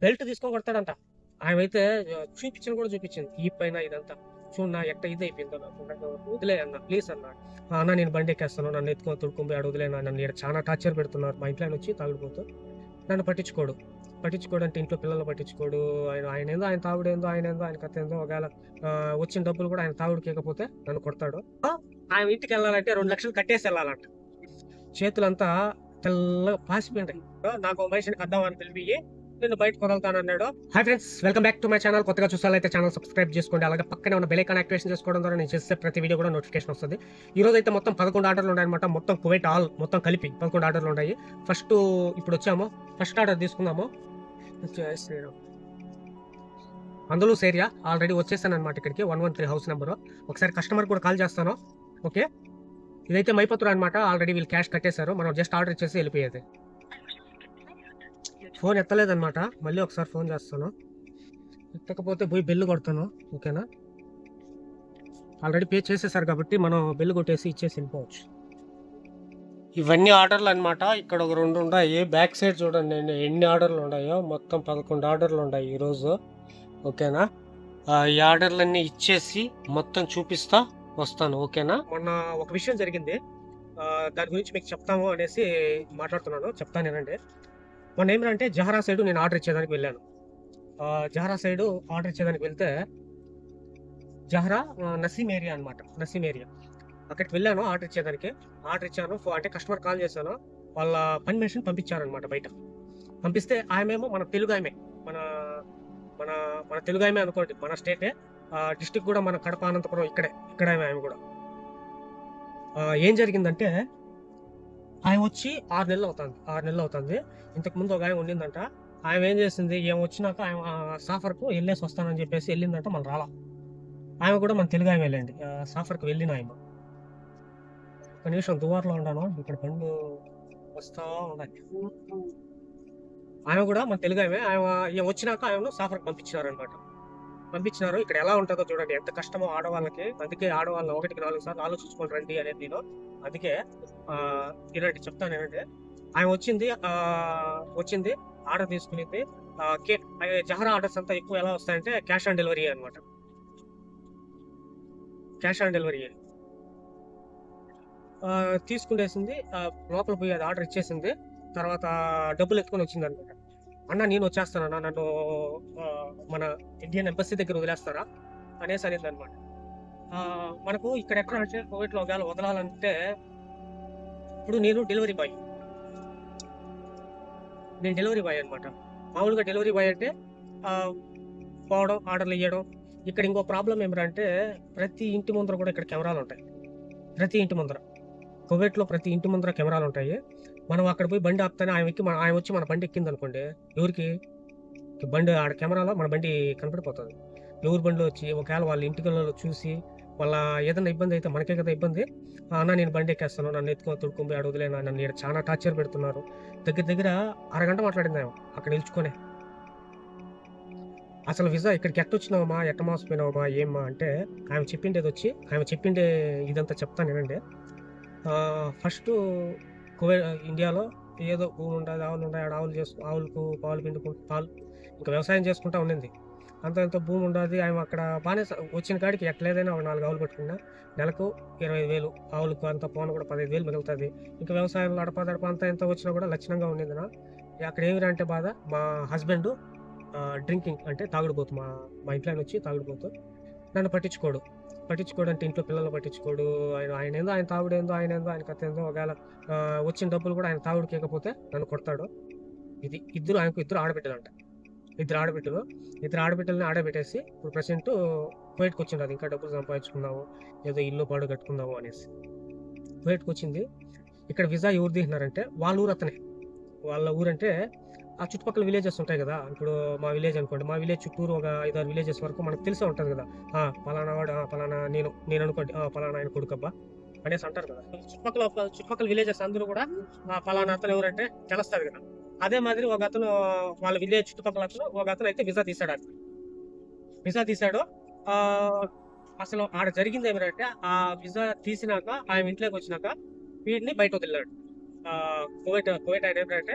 Belt తీసుకొని కొడతాడంట ఆయన అయితే చూపించిన కూడా చూపించింది ఈ పైన ఇదంతా చూడు నా ఎట్ట ఇది అయిపోయిందో నాకు నాకు వదిలే అన్న ప్లీజ్ అన్న "ఆ, అన్న నేను బండి ఎక్కేస్తాను నన్ను ఎత్తుకొని తుడుకొని పోయి ఆడ వదిలేనా నన్ను ఈడ చాలా టార్చర్ పెడుతున్నారు మా ఇంట్లో ఆయన వచ్చి తాగుడుపోతూ నన్ను పట్టించుకోడు పట్టించుకోడు అంటే ఇంట్లో పిల్లలు పట్టించుకోడు ఆయన ఆయన ఏందో ఆయన తాగుడేందో ఆయన ఏందో ఆయన కథ ఏందో ఒకవేళ ఆ, వచ్చిన డబ్బులు కూడా ఆయన తాగుడికి ఇవ్వకపోతే నన్ను కొడతాడు ఆ, ఆయన ఇంటికి వెళ్ళాలంటే రెండు లక్షలు కట్టేసి వెళ్ళాలంట చేతులంతా తెల్లగా పాసిపోయింటాయి నాకు ఓ మనిషిని కద్దామని పిలిపి నేను బయటకు వదులుతానన్నాడు hi friends welcome back to my channel కొత్తగా చూసాలైతే ఛానల్ సబ్స్క్రైబ్ చేసుకోండి అలాగే పక్కనే ఉన్న బెల్ ఐకాన్ యాక్టివేషన్ చేసుకోవడం ద్వారా నేను చేసే ప్రతి వీడియో కూడా నోటిఫికేషన్ వస్తుంది ఈ రోజు అయితే మొత్తం పదకొండు ఆర్డర్లు ఉన్నాయన్నమాట మొత్తం కువైట్ ఆల్ మొత్తం కలిపి పదకొండు ఆర్డర్లు ఉన్నాయి ఫస్ట్ ఇప్పుడు వచ్చాము ఫస్ట్ ఆర్డర్ తీసుకుందాము జై శ్రీరామ్ అందులో సేరియా ఆల్రెడీ వచ్చేసాను అనమాట ఇక్కడికి one one three house number ఒకసారి కస్టమర్ కూడా కాల్ చేస్తాను ఓకే ఇదైతే మైపత్తురు అనమాట ఆల్రెడీ వీళ్ళు క్యాష్ కట్టేశారు మనం జస్ట్ ఆర్డర్ ఇచ్చేసి వెళ్ళిపోయేది ఫోన్ ఎత్తలేదన్నమాట మళ్ళీ ఒకసారి ఫోన్ చేస్తాను ఎత్తకపోతే పోయి బెల్లు కొడతాను ఓకేనా ఆల్రెడీ పే చేసేసారు కాబట్టి మనం బెల్లు కొట్టేసి ఇచ్చేసి వెళ్ళిపోవచ్చు ఇవన్నీ ఆర్డర్లు అనమాట ఇక్కడ ఒక రెండు ఉన్నాయి బ్యాక్ సైడ్ చూడండి ఎన్ని- ఎన్ని ఆర్డర్లు ఉన్నాయో మొత్తం పదకొండు ఆర్డర్లు ఉన్నాయి ఈరోజు ఓకేనా ఆ, ఈ ఆర్డర్లన్నీ ఇచ్చేసి మొత్తం చూపిస్తా వస్తాను ఓకేనా మొన్న ఒక విషయం జరిగింది ఆ, దాని గురించి మీకు చెప్తాము అనేసి మాట్లాడుతున్నాను చెప్తాను ఏనండి మొన్న ఏమిటంటే జహరా సైడ్ నేను ఆర్డర్ ఇచ్చేదానికి వెళ్ళాను ఆ, జహరా సైడ్ ఆర్డర్ ఇచ్చేదానికి వెళ్తే జహరా ఆ, నసీం ఏరియా అనమాట నసీం ఏరియా అక్కడికి వెళ్ళాను ఆర్డర్ ఇచ్చేదానికి ఆర్డర్ ఇచ్చాను ఫో- అంటే కస్టమర్ కాల్ చేశాను వాళ్ళ పని మెషిన్ పంపించారనమాట బయట పంపిస్తే ఆమెమో మన తెలుగు ఆమె మన మన మన తెలుగు ఆమె అనుకోండి మన స్టేటే డిస్టిక్ కూడా మన కడప అనంతపురం ఇక్కడే ఇక్కడ ఆమె ఆమె కూడా ఆ, ఏం జరిగిందంటే ఆయన వచ్చి ఆరు నెలలు అవుతుంది ఆరు నెలలు అవుతుంది ఇంతకు ముందు ఒక ఆయన ఉండిందంట ఆమె ఏం చేసింది ఏం వచ్చినాక ఆయన సాఫర్కు వెళ్ళేసి వస్తానని చెప్పేసి వెళ్ళిందంట మన రాలా ఆమె కూడా మన తెలుగు ఆమె వెళ్ళండి ఆ, సాఫర్కు వెళ్ళిన ఆమె ఒక నిమిషం దువార్లో ఉన్నాను ఇక్కడ బండ్లు వస్తా ఉన్నాయి ఆమె కూడా మన తెలుగు ఆమె ఆమె ఈమె వచ్చినాక ఆమెను సాఫర్కి పంపించినారు అనమాట పంపించినారు ఇక్కడ ఎలా ఉంటుందో చూడండి ఎంత కష్టమో ఆడవాళ్ళకి అందుకే ఆడవాళ్ళు ఒకటికి నాలుగు సార్లు ఆలోచించుకొని రండి అనేది నేను అందుకే ఆ, ఇలాంటి చెప్తాను ఏంటంటే ఆమె వచ్చింది ఆ, వచ్చింది ఆర్డర్ తీసుకునింది ఆ, కే ఆ, జహరా ఆర్డర్స్ అంతా ఎక్కువ ఎలా వస్తాయంటే క్యాష్ ఆన్ డెలివరీ అనమాట క్యాష్ ఆన్ డెలివరీ తీసుకునేసింది ఆ, లోపల పోయి అది ఆర్డర్ ఇచ్చేసింది తర్వాత డబ్బులు ఎత్తుకొని వచ్చింది అనమాట అన్న నేను వచ్చేస్తానన్నా నన్ను ఆ, మన ఇండియన్ ఎంబసీ దగ్గర వదిలేస్తారా అనేసి అనేది అనమాట మనకు ఇక్కడ ఎక్కడ అంటే కోవిడ్లో ఒకవేళ వదలాలంటే ఇప్పుడు నేను డెలివరీ బాయ్ నేను డెలివరీ బాయ్ అనమాట మామూలుగా డెలివరీ బాయ్ అంటే ఆ, పోవడం ఆర్డర్లు ఇవ్వడం ఇక్కడ ఇంకో ప్రాబ్లం ఏమిటంటే ప్రతి ఇంటి ముందర కూడా ఇక్కడ కెమెరాలు ఉంటాయి ప్రతి ఇంటి ముందర కువైట్లో ప్రతి ఇంటి ముందర కెమెరాలు ఉంటాయి మనం అక్కడ పోయి బండి ఆపుతానే ఆయన ఎక్కి మన ఆయన వచ్చి మన బండి ఎక్కింది అనుకోండి ఎవరికి బండి ఆడ కెమెరాలో మన బండి కనపడిపోతుంది ఎవరి బండిలో వచ్చి ఒకవేళ వాళ్ళ ఇంటికి చూసి వాళ్ళ ఏదైనా ఇబ్బంది అయితే మనకే కదా ఇబ్బంది "ఆ, అన్న నేను బండి ఎక్కేస్తాను నన్ను ఎత్తుకొని తుడుకొని పోయి అడవదులేనా నన్ను ఈడ చాలా టార్చర్ పెడుతున్నారు దగ్గర దగ్గర అరగంట మాట్లాడింది ఆమె అక్కడ నిల్చుకొని అసలు విజా ఇక్కడికి ఎట్ట వచ్చినావమ్మా ఎట్ట మోసపోయినావమ్మా ఏమ్మా అంటే ఆమె చెప్పిండేది వచ్చి ఆమె చెప్పిండే ఇదంతా చెప్తాను నేనండి ఫస్ట్ కువై ఇండియాలో ఏదో భూమి ఉండదు ఆవులు ఉన్నాయి ఆడ ఆవులు చేసుకు ఆవులకు పాలు పిండుకు పాలు ఇంకా వ్యవసాయం చేసుకుంటా ఉండింది అంత ఎంతో భూమి ఉండదు ఆమె అక్కడ బాగానే స- వచ్చిన కాడికి ఎట్లేదైనా ఒక నాలుగు ఆవులు పట్టుకున్నా నెలకు ఇరవై ఐదు వేలు ఆవులకు అంత పోను కూడా పదిహేను వేలు మిగులుతుంది ఇంకా వ్యవసాయంలో అడప దడప అంతా ఎంత వచ్చినా కూడా లక్షణంగా ఉండింది నా అక్కడ ఏమిరా అంటే బాధ మా హస్బెండ్ డ్రింకింగ్ అంటే తాగుడుపోతు మా మా ఇంట్లో ఆయన వచ్చి తాగుడుపోతు నన్ను పట్టించుకోడు పట్టించుకోడు అంటే ఇంట్లో పిల్లలు పట్టించుకోడు ఆయన ఆయన ఏందో ఆయన తాగుడేందో ఆయన ఏందో ఆయన కథ ఏందో ఒకవేళ ఆ, వచ్చిన డబ్బులు కూడా ఆయన తాగుడికి ఇవ్వకపోతే నన్ను కొడతాడు ఇది ఇద్దరు ఆయనకు ఇద్దరు ఆడబిడ్డలు అంట ఇద్దరు ఆడబిడ్డలు ఇద్దరు ఆడబిడ్డలని ఆడబెట్టేసి ఇప్పుడు ప్రజెంట్ కువైట్కి వచ్చింది అది ఇంకా డబ్బులు సంపాదించుకుందాము ఏదో ఇల్లు పాడు కట్టుకుందాము అనేసి కువైట్కి వచ్చింది ఇక్కడ విజా ఎవరు తీసినారంటే వాళ్ళ ఊరు అతనే వాళ్ళ ఊరంటే ఆ చుట్టుపక్కల విలేజెస్ ఉంటాయి కదా ఇప్పుడు మా విలేజ్ అనుకోండి మా విలేజ్ చుట్టూరు ఒక ఐదారు విలేజెస్ వరకు మనకు తెలిసే ఉంటుంది కదా ఆ, పలానా వాడు ఆ, పలానా నేను నేను అనుకోండి ఆ, పలానా ఆయన కొడుకబ్బా అనేసి అంటారు కదా చుట్టుపక్కల చుట్టుపక్కల విలేజెస్ అందరూ కూడా ఆ, పలానా అతను ఎవరంటే తెలుస్తుంది కదా అదే మాదిరి ఒక అతను వాళ్ళ విలేజ్ చుట్టుపక్కల అతను ఒక అతను అయితే విజా తీసాడు అక్కడ విజా తీసాడు ఆ, అసలు ఆడ జరిగింది ఏమిటంటే ఆ విజా తీసినాక ఆయన ఇంట్లోకి వచ్చినాక వీడిని బయట వదిలాడు ఆ, కువైట్ కువైట్ ఆయన ఏమిటంటే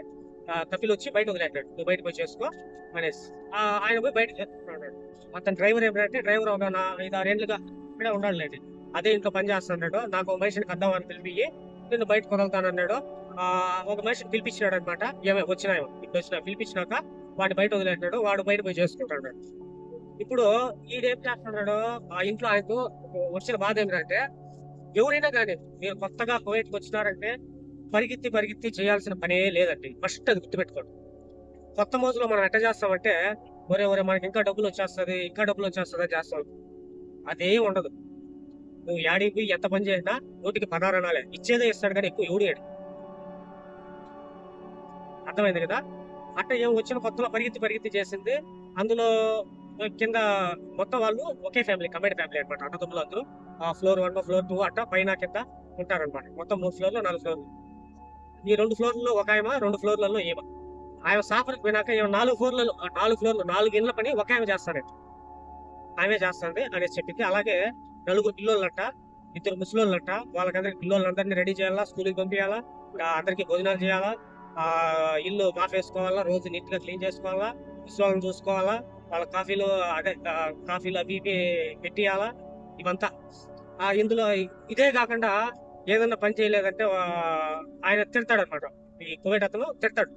ఆ, కపిల్ వచ్చి బయట వదిలేటాడు నువ్వు బయట పోయి చేసుకో అనేసి ఆ, ఆయన పోయి బయట చేసుకున్నాడు అతను డ్రైవర్ ఏమిటంటే డ్రైవర్ ఒక నా ఐదు ఆరేళ్ళుగా ఇక్కడే ఉండాలి అదే ఇంట్లో పని చేస్తున్నాడు నాకు ఒక మనిషిని కద్దామని పిలిపి నిన్ను బయటకు వదులుతానన్నాడు ఆ, ఒక మనిషిని పిలిపించినాడు అనమాట ఏమే వచ్చినా ఇప్పుడు వచ్చిన పిలిపించినాక వాడిని బయట వదిలేసినాడు వాడు బయట పోయి చేసుకుంటాడు ఇప్పుడు ఈడేం చేస్తున్నాడు ఆ ఇంట్లో ఆయనకు వచ్చిన బాధ ఏమిటంటే ఎవరైనా కానీ మీరు కొత్తగా కువైట్కి వచ్చినారంటే పరిగెత్తి పరిగెత్తి చేయాల్సిన పనే లేదండి ఫస్ట్ అది గుర్తుపెట్టుకోండి కొత్త మోజులో మనం ఎట్ట చేస్తామంటే ఒరే ఒరే మనకి ఇంకా డబ్బులు వచ్చేస్తుంది ఇంకా డబ్బులు వచ్చేస్తుంది అని చేస్తాం అదే ఉండదు నువ్వు యాడికి పోయి ఎంత పని చేసినా నూటికి పదహారు అనాలే ఇచ్చేదే ఇస్తాడు కానీ ఎక్కువ ఎవడియాడు అర్థమైంది కదా అట్ట ఏం వచ్చిన కొత్తలో పరిగెత్తి పరిగెత్తి చేసింది అందులో కింద మొత్తం వాళ్ళు ఒకే ఫ్యామిలీ కమెంట్ ఫ్యామిలీ అనమాట అన్నదమ్ములు అందరూ ఆ ఫ్లోర్ వన్ ఫ్లోర్ టూ అట్ట పైన కింద ఉంటారన్నమాట మొత్తం మూడు ఫ్లోర్లు నాలుగు ఫ్లోర్లు ఈ రెండు ఫ్లోర్లలో ఒక ఆయమ రెండు ఫ్లోర్లలో ఏమ ఆయన సాఫర్కి పోయినాక ఈమె నాలుగు ఫ్లోర్లలో నాలుగు ఫ్లోర్లు నాలుగు ఇండ్ల పని ఒక ఆమె చేస్తారండి ఆమె చేస్తుంది అనేసి చెప్పింది అలాగే నలుగురు పిల్లోళ్ళంట ఇద్దరు ముసలోళ్ళంట వాళ్ళకందరికి పిల్లోళ్ళందరినీ రెడీ చేయాలా స్కూల్కి పంపించాలా ఆ, అందరికీ భోజనాలు చేయాలా ఆ ఇల్లు మాఫ్ వేసుకోవాలా రోజు నీట్ గా క్లీన్ చేసుకోవాలా ముసలోళ్ళని చూసుకోవాలా వాళ్ళ కాఫీలు అదే ఆ, కాఫీలు అవి ఇవి పెట్టియాలా ఇవంతా ఆ ఇందులో ఇదే కాకుండా ఏదన్నా పని చేయలేదంటే ఆ, ఆయన తిడతాడు అనమాట ఈ కువైట్ అతను తిడతాడు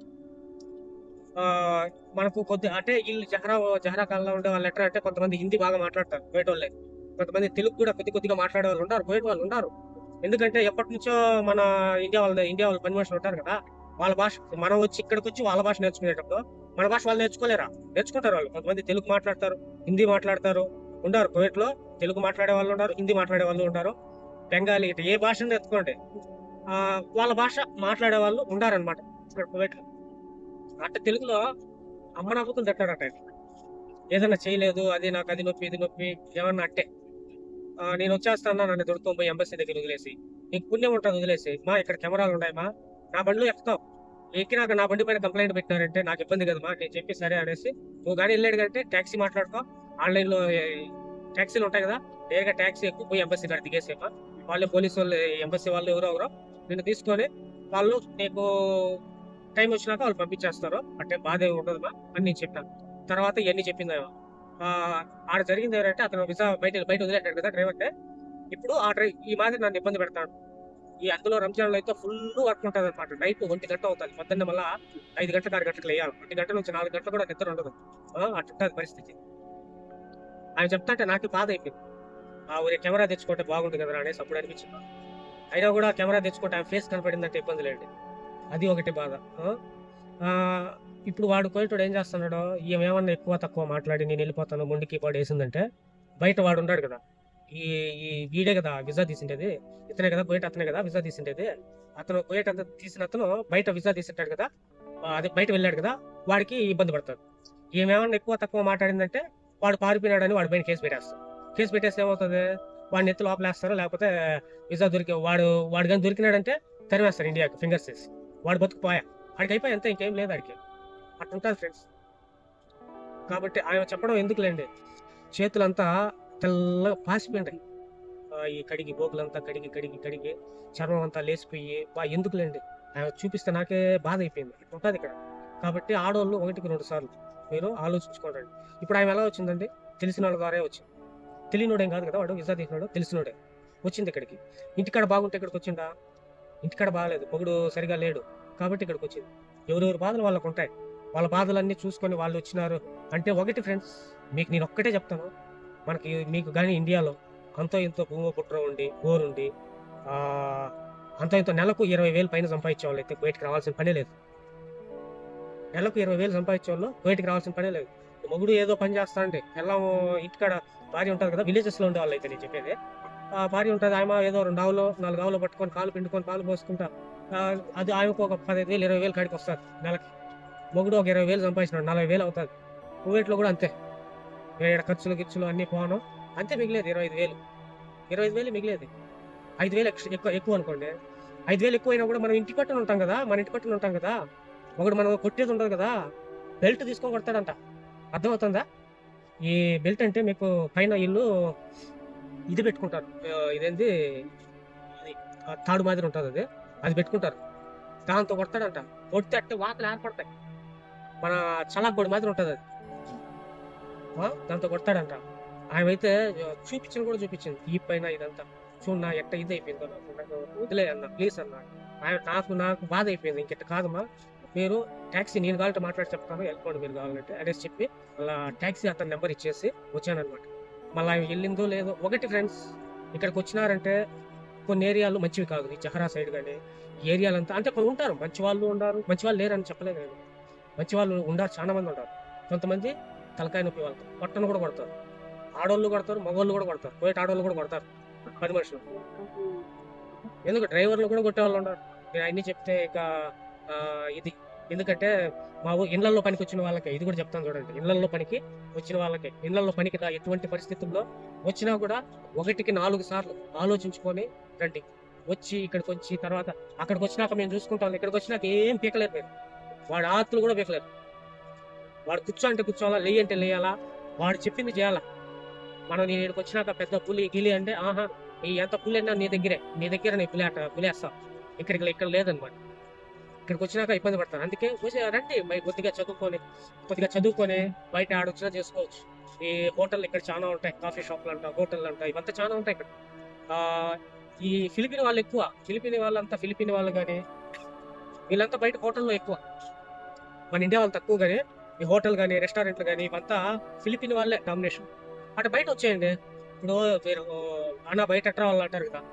ఆ, మనకు కొద్ది అంటే వీళ్ళు జహరా జహరా కాలంలో ఉండే వాళ్ళు ఎట్లా అంటే కొంతమంది హిందీ బాగా మాట్లాడతారు కువైట్ వాళ్ళే కొంతమంది తెలుగు కూడా కొద్ది కొద్దిగా మాట్లాడే వాళ్ళు ఉంటారు కువైట్ వాళ్ళు ఉన్నారు ఎందుకంటే ఎప్పటి నుంచో మన ఇండియా వాళ్ళ ఇండియా వాళ్ళ పని మనుషులు ఉంటారు కదా వాళ్ళ భాష మనం వచ్చి ఇక్కడికి వచ్చి వాళ్ళ భాష నేర్చుకునేటప్పుడు మన భాష వాళ్ళు నేర్చుకోలేరా నేర్చుకుంటారు వాళ్ళు కొంతమంది తెలుగు మాట్లాడతారు హిందీ మాట్లాడతారు ఉన్నారు కువైట్ లో తెలుగు మాట్లాడే వాళ్ళు ఉన్నారు హిందీ మాట్లాడే వాళ్ళు ఉంటారు బెంగాలీ ఇటు ఏ భాషను నేర్చుకోండి ఆ, వాళ్ళ భాష మాట్లాడే వాళ్ళు ఉండారనమాట ఇక్కడ కువైట్ లో అట్ట తెలుగులో అమ్మ నవ్వుకుని తిట్టాడట ఆయన. ఏదైనా చేయలేదు అది నాకు అది నొప్పి ఇది నొప్పి ఏమన్నా అంటే ఆ, నేను వచ్చేస్తాను నన్ను దొరుకుతాం పోయి ఎంబసీ దగ్గర వదిలేసి నీకు పుణ్యం ఉంటుంది వదిలేసి మా ఇక్కడ కెమెరాలు ఉన్నాయి మా నా బండిలో ఎక్కుతావు ఎక్కినాక నా బండి పైన కంప్లైంట్ పెట్టినారంటే నాకు ఇబ్బంది కదా మా నేను చెప్పి సరే అనేసి నువ్వు గానీ వెళ్ళాడు కంటే ట్యాక్సీ మాట్లాడుకో ఆన్లైన్ లో ట్యాక్సీలు ఉంటాయి కదా నేరుగా ట్యాక్సీ ఎక్కువ పోయి ఎంబసీ కాడ దిగేసేమా వాళ్ళే పోలీసు వాళ్ళు ఎంబసీ వాళ్ళు ఎవరో ఎవరో నిన్ను తీసుకొని వాళ్ళు నీకు టైం వచ్చినాక వాళ్ళు పంపించేస్తారు అంటే బాధ ఏమి ఉండదుమా అని నేను చెప్పాను తర్వాత ఇవన్నీ చెప్పింది ఆమె. ఆ, ఆడ జరిగింది ఏంటంటే అతను విజా బయట బయట వదిలేటాడు కదా డ్రైవర్ అంటే ఇప్పుడు ఆ డ్రై ఈ మాదిరి నన్ను ఇబ్బంది పెడతాడు ఈ అందులో రంజాన్ లో అయితే ఫుల్ వర్క్ ఉంటుంది అనమాట నైట్ ఒంటి గంట అవుతుంది పొద్దున్న మళ్ళా ఐదు గంటలకు ఆరు గంటలకు వేయాలి ఒంటి గంట నుంచి నాలుగు గంటలు కూడా నిద్ర ఉండదు ఆ, అట్టుంటది పరిస్థితి ఆయన చెప్తాంటే నాకు బాధ అయిపోయింది ఆ ఊరి కెమెరా తెచ్చుకుంటే బాగుంటుంది కదా అనేసి అప్పుడు అనిపించింది అయినా కూడా కెమెరా తెచ్చుకుంటే ఆయన ఫేస్ కనపడిందంటే ఇబ్బంది లేండి అది ఒకటి బాధ ఆ? ఆ, ఇప్పుడు వాడు కోయటోడు ఏం చేస్తున్నాడు ఏమేమన్నా ఎక్కువ తక్కువ మాట్లాడి నేను వెళ్ళిపోతాను ముందుకి పాడు వేసిందంటే బయట వాడు ఉన్నాడు కదా ఈ ఈ వీడే కదా విజా తీసిండేది ఇతనే కదా కోయట అతనే కదా విజా తీసిండేది అతను కోయట అంతా తీసిన అతను బయట విజా తీసింటాడు కదా ఆ, అదే బయట వెళ్ళాడు కదా వాడికి ఇబ్బంది పడతాడు ఏమేమన్నా ఎక్కువ తక్కువ మాట్లాడిందంటే వాడు పారిపోయినాడని వాడి పైన కేసు పెట్టేస్తారు కేసు పెట్టేస్తే ఏమవుతుంది వాడిని ఎత్తి లోపలేస్తారు లేకపోతే విజా దొరికి వాడు వాడు కానీ దొరికినాడంటే తరివేస్తారు ఇండియాకి ఫింగర్స్ వేసి వాడు బతుకుపోయా వాడికి అయిపోయి అంతే ఇంకేం లేదు ఆడికి అట్లుంటుంది ఫ్రెండ్స్ కాబట్టి ఆయన చెప్పడం ఎందుకులేండి చేతులంతా తెల్లగా పాసిపోయింటాయి ఆ, ఈ కడిగి బోకులంతా కడిగి కడిగి కడిగి చర్మం అంతా లేచిపోయి బా ఎందుకులేండి ఆయన చూపిస్తే నాకే బాధ అయిపోయింది ఉంటుంది ఇక్కడ కాబట్టి ఆడవాళ్ళు ఒకటికి రెండు సార్లు మీరు ఆలోచించుకోండి ఇప్పుడు ఆయన ఎలా వచ్చిందండి తెలిసిన వాళ్ళ ద్వారే వచ్చింది తెలియనోడేం కాదు కదా వాడు విజా తీసినాడు తెలిసినోడే వచ్చింది ఇక్కడికి ఇంటికాడ బాగుంటే ఇక్కడికి వచ్చిందా ఇంటికాడ బాగాలేదు పొగుడు సరిగా లేడు కాబట్టి ఇక్కడికి వచ్చింది ఎవరెవరి బాధలు వాళ్ళకు ఉంటాయి వాళ్ళ బాధలన్నీ చూసుకొని వాళ్ళు వచ్చినారు అంటే ఒకటి ఫ్రెండ్స్ మీకు నేను ఒక్కటే చెప్తాను మనకి మీకు కానీ ఇండియాలో అంతో ఇంతో భూమి పుట్ర ఉండి బోర్ ఉండి ఆ, అంతో ఇంతో నెలకు ఇరవై వేలు పైన సంపాదించే వాళ్ళు అయితే బయటికి రావాల్సిన పనే లేదు నెలకు ఇరవై వేలు సంపాదించే వాళ్ళు బయటికి రావాల్సిన పనే లేదు మొగుడు ఏదో పని చేస్తా అంటే ఎలా ఇంటికాడ భార్య ఉంటుంది కదా విలేజెస్ లో ఉండే వాళ్ళు అయితే నేను చెప్పేది ఆ భార్య ఉంటుంది ఆమె ఏదో రెండు ఆవులు నాలుగు ఆవులు పట్టుకొని కాలు పిండుకొని పాలు పోసుకుంటా ఆ, అది ఆమెకు ఒక పదిహేను వేలు ఇరవై వేలు కాడికి వస్తుంది నెలకి మొగుడు ఒక ఇరవై వేలు సంపాదించినాడు నలభై వేలు అవుతుంది కువైట్లో కూడా అంతే వేడ ఖర్చులు గిచ్చులు అన్ని పోను అంతే మిగిలేదు ఇరవై ఐదు వేలు ఇరవై ఐదు వేలు మిగిలేదు ఐదు వేలు ఎక్స్- ఎక్కువ ఎక్కువ అనుకోండి ఐదు వేలు ఎక్కువ అయినా కూడా మనం ఇంటి పట్టున ఉంటాం కదా మన ఇంటి పట్టున ఉంటాం కదా ఒకటి మనం కొట్టేది ఉండదు కదా బెల్ట్ తీసుకొని కొడతాడంట అర్థమవుతుందా ఈ బెల్ట్ అంటే మీకు పైన ఇల్లు ఇది పెట్టుకుంటారు ఆ, ఇదేంది ఇది, ఆ, తాడు మాదిరి ఉంటుంది అది అది పెట్టుకుంటారు దాంతో కొడతాడంట కొడితే అట్టే వాకలు ఏర్పడతాయి మన చలాకొడి మాదిరి ఉంటుంది అది ఆ, దాంతో కొడతాడంట ఆయన అయితే చూపించింది కూడా చూపించింది ఈ పైన ఇదంతా చూడు నా ఎట్ట ఇది అయిపోయిందో నాకు నాకు వదిలే అన్న ప్లీజ్ అన్న ఆయన నాకు నాకు బాధ అయిపోయింది ఇంకెట్ట కాదమ్మా మీరు ట్యాక్సీ నేను కావాలంటే మాట్లాడి చెప్తాను వెళ్ళిపోండి మీరు కావాలంటే అనేసి చెప్పి అలా ట్యాక్సీ అతని నెంబర్ ఇచ్చేసి వచ్చానమాట మళ్ళీ ఆయన వెళ్ళిందో లేదో ఒకటి ఫ్రెండ్స్ ఇక్కడికి వచ్చినారంటే కొన్ని ఏరియాలు మంచివి కాదు ఈ జహరా సైడ్ కానీ ఏరియాలంతా అంటే కొన్ని ఉంటారు మంచి వాళ్ళు ఉన్నారు మంచి వాళ్ళు లేరని చెప్పలేదు నేను మంచి వాళ్ళు ఉండారు చాలా మంది ఉంటారు కొంతమంది తలకాయ నొప్పి వాళ్ళతో పట్టను కూడా కొడతారు ఆడోళ్ళు కొడతారు మగవాళ్ళు కూడా కొడతారు పోయేట ఆడోళ్ళు కూడా కొడతారు పది మనుషులు ఎందుకు డ్రైవర్లు కూడా కొట్టేవాళ్ళు ఉన్నారు నేను అన్ని చెప్తే ఇక ఆ, ఇది ఎందుకంటే మా ఊ ఇళ్లలో పనికి వచ్చిన వాళ్ళకి ఇది కూడా చెప్తాను చూడండి ఇళ్లలో పనికి వచ్చిన వాళ్ళకి ఇళ్లలో పనికి రా ఎటువంటి పరిస్థితుల్లో వచ్చినా కూడా ఒకటికి నాలుగు సార్లు ఆలోచించుకొని రండి వచ్చి ఇక్కడికి వచ్చి తర్వాత అక్కడికి వచ్చినాక మేము చూసుకుంటాం ఇక్కడికి వచ్చినాక ఏం పీకలేరు మీరు వాడు ఆతులు కూడా పీకలేరు వాడు కూర్చో అంటే కూర్చోవాలా లేయి అంటే లేయాలా వాడు చెప్పింది చేయాలా మనం నేను ఇక్కడికి వచ్చినాక పెద్ద పులి గిలి అంటే ఆహా ఈ ఎంత పులి అయినా నీ దగ్గరే నీ దగ్గర నేను పులి అట్ట పులేస్తా ఇక్కడికి ఇక్కడ లేదనమాట ఇక్కడికి వచ్చినాక ఇబ్బంది పడతాను అందుకే వచ్చి రండి మరి కొద్దిగా చదువుకొని కొద్దిగా చదువుకొని బయట ఆడొచ్చినా చేసుకోవచ్చు ఈ హోటల్ ఇక్కడ చాలా ఉంటాయి కాఫీ షాప్లు అంట హోటల్ అంట ఇవంతా చాలా ఉంటాయి ఇక్కడ ఆ, ఈ ఫిలిపిన్ వాళ్ళు ఎక్కువ ఫిలిపిన్ వాళ్ళంతా ఫిలిపిన్ వాళ్ళు కానీ వీళ్ళంతా బయట హోటల్లో ఎక్కువ మన ఇండియా వాళ్ళు తక్కువ కానీ ఈ హోటల్ కానీ రెస్టారెంట్లు కానీ ఇవంతా ఫిలిపిన్ వాళ్ళే డామినేషన్ అటు బయట వచ్చేయండి ఇప్పుడు మీరు అన్న బయట ఎట్రా వాళ్ళు అంటారు కదా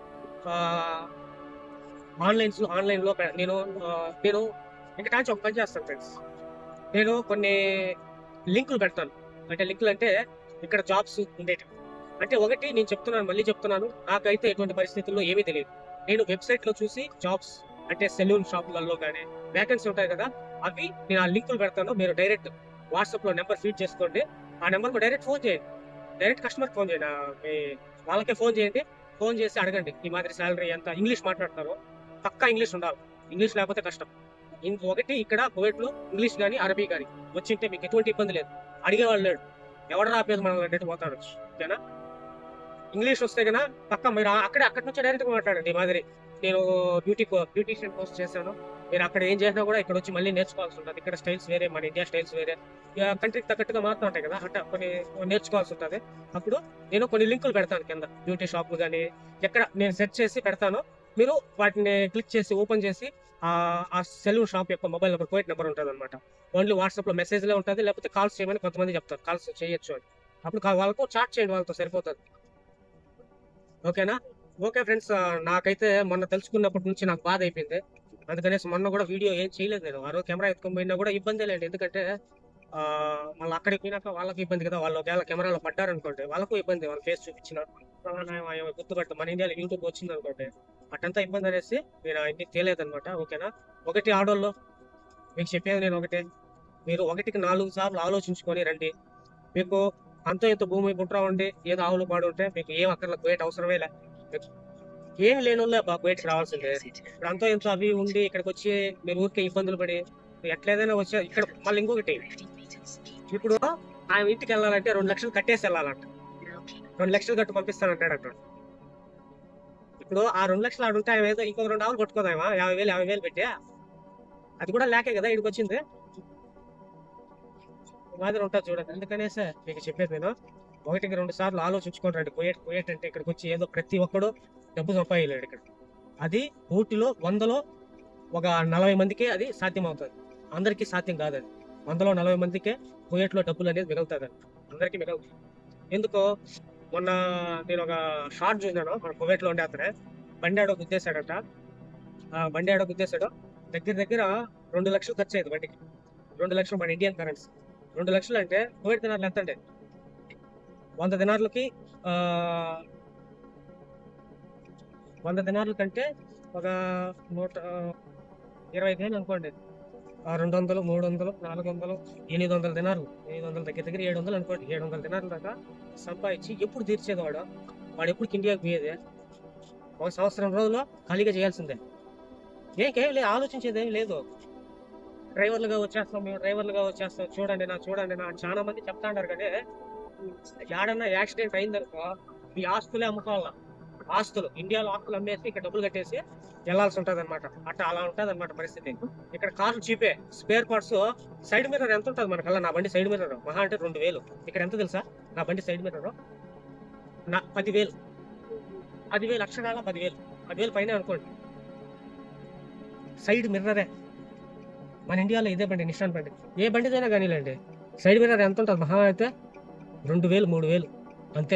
ఆన్లైన్స్ ఆన్లైన్ లో పె- నేను ఆ, నేను ఇంకా టాన్స్ ఒక పని చేస్తాను ఫ్రెండ్స్ నేను కొన్ని లింకులు పెడతాను అంటే లింకులు అంటే ఇక్కడ జాబ్స్ ఉండేవి అంటే ఒకటి నేను చెప్తున్నాను మళ్ళీ చెప్తున్నాను నాకైతే ఎటువంటి పరిస్థితుల్లో ఏమీ తెలియదు నేను వెబ్సైట్ లో చూసి జాబ్స్ అంటే సెలూన్ షాపులలో కానీ వేకెన్సీ ఉంటాయి కదా అవి నేను ఆ లింకులు పెడతాను మీరు డైరెక్ట్ వాట్సాప్ లో నెంబర్ ఫీడ్ చేసుకోండి ఆ నెంబర్ డైరెక్ట్ ఫోన్ చేయండి డైరెక్ట్ కస్టమర్ ఫోన్ చేయండి ఆ, మీ వాళ్ళకే ఫోన్ చేయండి ఫోన్ చేసి అడగండి ఈ మాదిరి శాలరీ ఎంత ఇంగ్లీష్ మాట్లాడతారు పక్కా ఇంగ్లీష్ ఉండాలి ఇంగ్లీష్ లేకపోతే కష్టం ఇంక ఒకటి ఇక్కడ కువైట్ లో ఇంగ్లీష్ కానీ అరబీ కానీ వచ్చింటే మీకు ఎటువంటి ఇబ్బంది లేదు అడిగేవాళ్ళు లేడు ఎవడు రాపేది మనల్ని అంటే పోతాడు ఓకేనా ఇంగ్లీష్ వస్తే కన్నా పక్క మీరు ఆ- అక్కడే అక్కడి నుంచి డైరెక్ట్ గా మాట్లాడండి ఈ మాదిరి నేను బ్యూటీ బ్యూటీషియన్ కోర్స్ చేశాను మీరు అక్కడ ఏం చేసినా కూడా ఇక్కడ వచ్చి మళ్ళీ నేర్చుకోవాల్సి ఉంటుంది ఇక్కడ స్టైల్స్ వేరే మన ఇండియా స్టైల్స్ వేరే కంట్రీకి తగ్గట్టుగా మారుతూ ఉంటాయి కదా అంటే కొన్ని నేర్చుకోవాల్సి ఉంటుంది అప్పుడు నేను కొన్ని లింకులు పెడతాను కింద బ్యూటీ షాపులు కానీ ఎక్కడ నేను సెర్చ్ చేసి పెడతాను మీరు వాటిని క్లిక్ చేసి ఓపెన్ చేసి ఆ ఆ సెలూన్ షాప్ యొక్క మొబైల్ నెంబర్ పోయిట్ నెంబర్ ఉంటుంది అనమాట ఓన్లీ వాట్సాప్ లో మెసేజ్ లో ఉంటుంది లేకపోతే కాల్స్ చేయమని కొంతమంది చెప్తారు కాల్స్ చేయొచ్చు అని అప్పుడు కా- వాళ్ళకు చాట్ చేయండి వాళ్ళతో సరిపోతుంది ఓకేనా ఓకే ఫ్రెండ్స్ నాకైతే మొన్న తెలుసుకున్నప్పటి నుంచి నాకు బాధ అయిపోయింది అందుకనేసి మొన్న కూడా వీడియో ఏం చేయలేదు నేను ఆ రోజు కెమెరా ఎత్తుకొని పోయినా కూడా ఇబ్బంది లేదు ఎందుకంటే ఆ, మళ్ళీ అక్కడికి పోయినాక వాళ్ళకి ఇబ్బంది కదా వాళ్ళు ఒకవేళ కెమెరాలో పడ్డారనుకోండి వాళ్ళకు ఇబ్బంది వాళ్ళ ఫేస్ చూపించిన గుర్తుపడతాం మన ఇండియాలో యూట్యూబ్ వచ్చింది అనుకోండి అట్టంతా ఇబ్బంది అనేసి నేను అన్ని తేలేదనమాట ఓకేనా ఒకటి ఆడోళ్ళు మీకు చెప్పేది నేను ఒకటే మీరు ఒకటికి నాలుగు సార్లు ఆలోచించుకొని రండి మీకు అంతో ఇంత భూమి గుంట్రా ఉండి ఏదో ఆవులు పాడు ఉంటే మీకు ఏం అక్కడ కువేట్ అవసరమే లే మీకు ఏం లేని వాళ్ళే బా కువేట్కి రావాల్సిందే ఇప్పుడు అంతో ఇంత అవి ఉండి ఇక్కడికి వచ్చి మీరు ఊరికే ఇబ్బందులు పడి ఎట్లేదైనా వచ్చే ఇక్కడ మళ్ళీ ఇంకొకటి ఇప్పుడు ఆయన ఇంటికి వెళ్ళాలంటే రెండు లక్షలు కట్టేసి వెళ్ళాలంట రెండు లక్షలు కట్టు పంపిస్తానంటాడు అక్కడ ఇప్పుడు ఆ రెండు లక్షలు ఆడు ఉంటే ఆయన ఏదో ఇంకొక రెండు ఆవులు కొట్టుకోదామా యాభై వేలు యాభై వేలు పెట్టా అది కూడా లేకే కదా ఇక్కడికి వచ్చింది ఈ మాదిరి ఉంటుంది చూడండి అందుకనేసే మీకు చెప్పేది నేను ఒకటికి రెండు సార్లు ఆలోచించుకోండి రండి పోయేట్ పోయేట్ అంటే ఇక్కడికి వచ్చి ఏదో ప్రతి ఒక్కడు డబ్బు సంపాదలేడు ఇక్కడ అది ఊటిలో వందలో ఒక నలభై మందికే అది సాధ్యం అవుతుంది అందరికీ సాధ్యం కాదు అది వందలో నలభై మందికే కుయేట్లో డబ్బులు అనేది మిగులుతుంది అందరికీ మిగులుతుంది ఎందుకో మొన్న నేను ఒక షార్ట్ చూసాను మన కువైట్లో ఉండే అతనే బండి ఆడో గుద్దేశాడట ఆ బండి ఆడో గుద్దేశాడు దగ్గర దగ్గర రెండు లక్షలు ఖర్చు అయ్యింది బండికి రెండు లక్షలు మన ఇండియన్ కరెన్సీ రెండు లక్షలు అంటే కువైట్ దినార్లు ఎంత అండి వంద దినార్లకి ఆ, వంద దినార్ల కంటే ఒక నూట ఇరవై వేలు అనుకోండి ఆ రెండు వందలు మూడు వందలు నాలుగు వందలు ఎనిమిది వందల దినాలు ఎనిమిది వందల దగ్గర దగ్గర ఏడు వందలు అనుకోండి ఏడు వందల దినాల దాకా సంపాదించి ఎప్పుడు తీర్చేది వాడు వాడు ఎప్పుడు ఇండియాకి పోయేది ఒక సంవత్సరం రోజుల్లో ఖాళీగా చేయాల్సిందే ఏకేం లేదు ఆలోచించేది ఏం లేదు డ్రైవర్లుగా వచ్చేస్తాం మేము డ్రైవర్లుగా వచ్చేస్తాం చూడండి నా చూడండి నా అని చాలా మంది చెప్తా ఉంటారు కానీ ఏడన్నా యాక్సిడెంట్ అయిందనుకో మీ ఆస్తులే అమ్ముకోవాలా ఆస్తులు ఇండియాలో ఆస్తులు అమ్మేసి ఇక్కడ డబ్బులు కట్టేసి వెళ్ళాల్సి ఉంటుంది అనమాట అట్లా అలా ఉంటుంది అనమాట పరిస్థితి ఇక్కడ కార్లు చీపే స్పేర్ పార్ట్స్ సైడ్ మిర్రర్ ఎంత ఉంటుంది మనకల్లా నా బండి సైడ్ మిర్రర్ మహా అంటే రెండు వేలు ఇక్కడ ఎంత తెలుసా నా బండి సైడ్ మిర్రర్ నా పదివేలు పదివేలు అక్షరాల పదివేలు పదివేలు పైన అనుకోండి సైడ్ మిర్రరే మన ఇండియాలో ఇదే బండి నిషాన్ బండి ఏ బండిదైనా కానీలేండి సైడ్ మిర్రర్ ఎంత ఉంటుంది మహా అయితే రెండు వేలు మూడు వేలు అంతే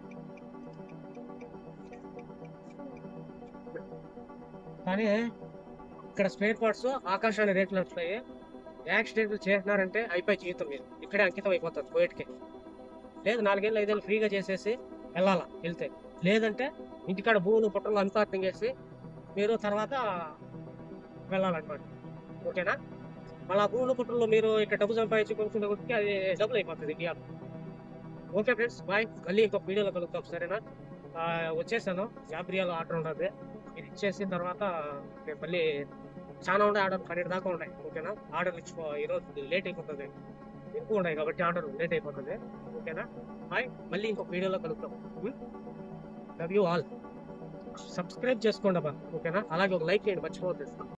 కానీ ఇక్కడ స్పేర్ పార్ట్స్ ఆకాశాన్ని రేట్లు వస్తాయి యాక్సిడెంట్లు చేసినారంటే అయిపోయి జీవితం మీరు ఇక్కడే అంకితం అయిపోతుంది కోవిడ్కి లేదు నాలుగేళ్ళు ఐదేళ్ళు ఫ్రీగా చేసేసి వెళ్ళాలా వెళ్తే లేదంటే ఇంటికాడ భూములు పుట్టలు అంతా తింగేసి మీరు తర్వాత వెళ్ళాలన్నమాట ఓకేనా మళ్ళీ ఆ భూములు పుట్టల్లో మీరు ఇక్కడ డబ్బు సంపాదించి కొంచెం కొట్టుకి అది డబ్బులు అయిపోతుంది ఇండియాలో ఓకే ఫ్రెండ్స్ బాయ్ మళ్ళీ ఇంకొక వీడియోలో కలుగుతాం సరేనా ఆ, వచ్చేసాను జాబ్రియాలో ఆర్డర్ ఉంటుంది ఇది ఇచ్చేసిన తర్వాత నేను మళ్ళీ చాలా ఉన్నాయి ఆర్డర్ పన్నెండు దాకా ఉన్నాయి ఓకేనా ఆర్డర్ ఇచ్చుకో ఈరోజు లేట్ అయిపోతుంది ఎక్కువ ఉన్నాయి కాబట్టి ఆర్డర్ లేట్ అయిపోతుంది ఓకేనా బాయ్ మళ్ళీ ఇంకొక వీడియోలో కలుగుతాం లవ్ యూ ఆల్ సబ్స్క్రైబ్ చేసుకోండి అబ్బా ఓకేనా అలాగే ఒక లైక్ చేయండి మర్చిపోవద్దు